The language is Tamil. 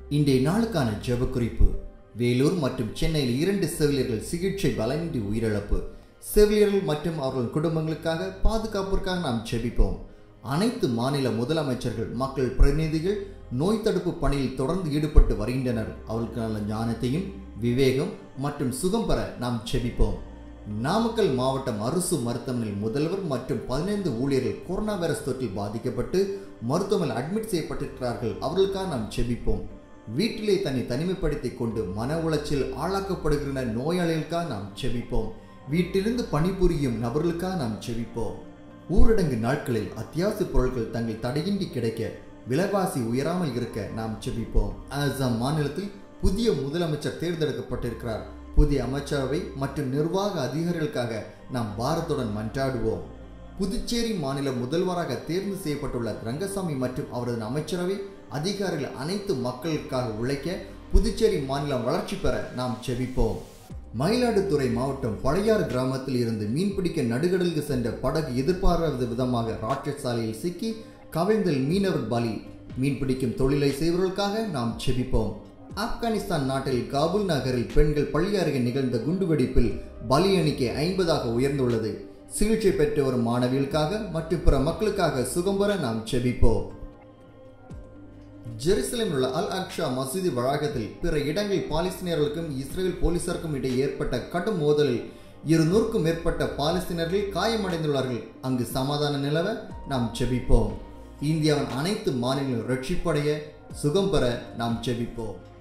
இன்றைய நாளுக்கான ஜெப குறிப்பு வேலூர் மற்றும் சென்னையில் இரண்டு செவிலியர்கள் சிகிச்சை பலனின்றி உயிரிழப்பு செவிலியர்கள் மற்றும் அவர்கள் குடும்பங்களுக்காக பாதுகாப்பிற்காக நாம் ஜெபிப்போம் அனைத்து மாநில முதலமைச்சர்கள் மக்கள் பிரதிநிதிகள் நோய் தடுப்பு பணியில் தொடர்ந்து ஈடுபட்டு வருகின்றனர் அவர்களுக்கான ஞானத்தையும் விவேகம் மற்றும் சுகம் பெற நாம் ஜெபிப்போம் நாமக்கல் மாவட்டம் அரசு மருத்துவமனையில் முதல்வர் மற்றும் பதினைந்து ஊழியர்கள் கொரோனா வைரஸ் தொற்றில் பாதிக்கப்பட்டு மருத்துவமனையில் அட்மிட் செய்யப்பட்டிருக்கிறார்கள் அவர்களுக்காக நாம் ஜெபிப்போம் வீட்டிலே தன்னை தனிமைப்படுத்திக் கொண்டு மன உளைச்சல் ஆளாக்கப்படுகிற நோயாளிகளுக்காக நாம் செபிப்போம் வீட்டிலிருந்து பணிபுரியும் நபர்களுக்காக நாம் செபிப்போம் ஊரடங்கு நாட்களில் அத்தியாவசிய பொருட்கள் தங்கள் தடையின்றி கிடைக்க விலைவாசி உயராமல் இருக்க நாம் செபிப்போம் அசாம் மாநிலத்தில் புதிய முதலமைச்சர் தேர்ந்தெடுக்கப்பட்டிருக்கிறார் புதிய அமைச்சரவை மற்றும் நிர்வாக அதிகாரிகளுக்காக நாம் பாரத்துடன் மன்றாடுவோம் புதுச்சேரி மாநில முதல்வராக தேர்ந்து செய்யப்பட்டுள்ள ரங்கசாமி மற்றும் அவரது அமைச்சரவை அதிகாரிகள் அனைத்து மக்களுக்காக உழைக்க புதுச்சேரி மாநிலம் வளர்ச்சி பெற நாம் செபிப்போம் மயிலாடுதுறை மாவட்டம் பழையாறு கிராமத்தில் இருந்து மீன்பிடிக்க நடுகடலுக்கு சென்ற படகு எதிர்பாராத விதமாக ராட்சஸ் சாலையில் சிக்கி கவிழ்ந்தல் மீனவர் பலி மீன்பிடிக்கும் தொழிலை செய்வதற்காக நாம் செபிப்போம் ஆப்கானிஸ்தான் நாட்டில் காபூல் நகரில் பெண்கள் பள்ளி அருகே நிகழ்ந்த குண்டுவெடிப்பில் பலி எண்ணிக்கை ஐம்பதாக உயர்ந்துள்ளது சிகிச்சை பெற்று வரும் மாணவிகளுக்காக மற்றும் பிற மக்களுக்காக சுகம் பெற நாம் செபிப்போம் ஜெருசலேமில் உள்ள அல் அக்ஷா மசூதி வளாகத்தில் பிற இடங்களில் பாலஸ்தீனியர்களுக்கும் இஸ்ரேல் போலீசாருக்கும் இடையே ஏற்பட்ட கடும் மோதலில் இருநூறுக்கும் மேற்பட்ட பாலஸ்தீனர்கள் காயமடைந்துள்ளார்கள் அங்கு சமாதான நிலவ நாம் செபிப்போம் இந்தியாவின் அனைத்து மாநிலங்களும் ரட்சிப்படைய சுகம் பெற நாம் செபிப்போம்